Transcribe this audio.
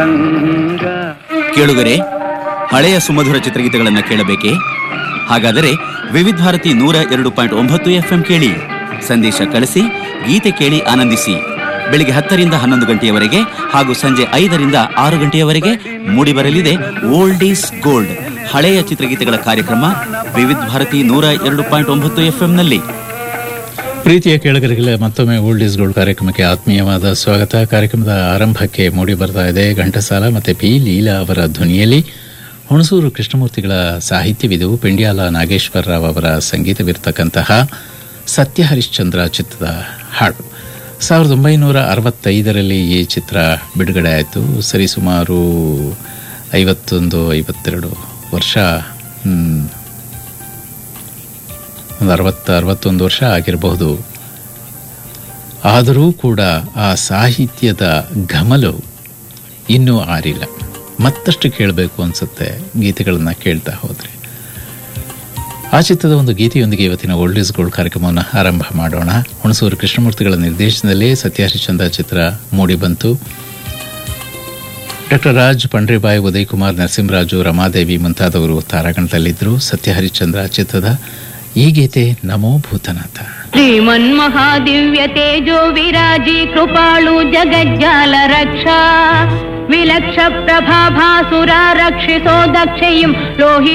ಕೇಳುಗರೆ ಹಳೆಯ ಸುಮಧುರ ಚಿತ್ರಗೀತೆಗಳನ್ನು ಕೇಳಬೇಕೇ ಹಾಗಾದರೆ ವಿವಿಧ ಭಾರತಿ ನೂರ ಎರಡು ಪಾಯಿಂಟ್ ಒಂಬತ್ತು ಎಫ್ಎಂ ಕೇಳಿ ಸಂದೇಶ ಕಳಿಸಿ ಗೀತೆ ಕೇಳಿ ಆನಂದಿಸಿ ಬೆಳಿಗ್ಗೆ ಹತ್ತರಿಂದ ಹನ್ನೊಂದು ಗಂಟೆಯವರೆಗೆ ಹಾಗೂ ಸಂಜೆ ಐದರಿಂದ ಆರು ಗಂಟೆಯವರೆಗೆ ಮೂಡಿಬರಲಿದೆ ಓಲ್ಡ್ ಈಸ್ ಗೋಲ್ಡ್ ಹಳೆಯ ಚಿತ್ರಗೀತೆಗಳ ಕಾರ್ಯಕ್ರಮ ವಿವಿಧ ಭಾರತಿ ನೂರ ಎರಡು ಪಾಯಿಂಟ್ ಒಂಬತ್ತು ಎಫ್ಎಂನಲ್ಲಿ ಪ್ರೀತಿಯ ಕೇಳಗರಿಗೆ ಮತ್ತೊಮ್ಮೆ ಓಲ್ಡ್ ಈಸ್ ಗೋಲ್ಡ್ ಕಾರ್ಯಕ್ರಮಕ್ಕೆ ಆತ್ಮೀಯವಾದ ಸ್ವಾಗತ ಕಾರ್ಯಕ್ರಮದ ಆರಂಭಕ್ಕೆ ಮೂಡಿ ಬರ್ತಾ ಇದೆ ಘಂಟಸಾಲ ಮತ್ತು ಪಿ ಲೀಲಾ ಅವರ ಧ್ವನಿಯಲ್ಲಿ ಹುಣಸೂರು ಕೃಷ್ಣಮೂರ್ತಿಗಳ ಸಾಹಿತ್ಯವಿದು ಪೆಂಡ್ಯಾಲ ನಾಗೇಶ್ವರ ರಾವ್ ಅವರ ಸಂಗೀತವಿರತಕ್ಕಂತಹ ಸತ್ಯ ಹರಿಶ್ಚಂದ್ರ ಚಿತ್ರದ ಹಾಡು ಸಾವಿರದ ಒಂಬೈನೂರ ಅರವತ್ತೈದರಲ್ಲಿ ಈ ಚಿತ್ರ ಬಿಡುಗಡೆ ಆಯಿತು ಸರಿಸುಮಾರು ಐವತ್ತೊಂದು ಐವತ್ತೆರಡು ವರ್ಷ ಹ್ಮ್, ಒಂದು ಅರವತ್ತು ಅರವತ್ತೊಂದು ವರ್ಷ ಆಗಿರಬಹುದು ಆದರೂ ಕೂಡ ಆ ಸಾಹಿತ್ಯದ ಘಮಲು ಇನ್ನೂ ಆರಿಲ್ಲ ಮತ್ತಷ್ಟು ಕೇಳಬೇಕು ಅನಿಸುತ್ತೆ ಗೀತೆಗಳನ್ನು ಕೇಳ್ತಾ ಹೋದರೆ ಆ ಚಿತ್ರದ ಒಂದು ಗೀತೆಯೊಂದಿಗೆ ಇವತ್ತಿನ ಓಲ್ಡ್ ಈಸ್ ಗೋಲ್ಡ್ ಕಾರ್ಯಕ್ರಮವನ್ನು ಆರಂಭ ಮಾಡೋಣ ಹುಣಸೂರು ಕೃಷ್ಣಮೂರ್ತಿಗಳ ನಿರ್ದೇಶನದಲ್ಲಿ ಸತ್ಯ ಹರಿಶ್ಚಂದ್ರ ಚಿತ್ರ ಮೂಡಿಬಂತು ಡಾಕ್ಟರ್ ರಾಜ್ ಪಂಡ್ರಿಬಾಯ್ ಉದಯ್ ಕುಮಾರ್ ನರಸಿಂಹರಾಜು ರಮಾದೇವಿ ಮುಂತಾದವರು ತಾರಾಗಣದಲ್ಲಿದ್ದರು ಸತ್ಯ ಹರಿಶ್ಚಂದ್ರ ಚಿತ್ರದ ಈ ಗೀತೆ ನಮೋ ಭೂತನಾಥ श्रीमन्महादिव्य तेजो विराजी कृपाळु जगज्जाल रक्षा विलक्ष प्रभाभासुरा रक्षितो दक्षयिम् लोहि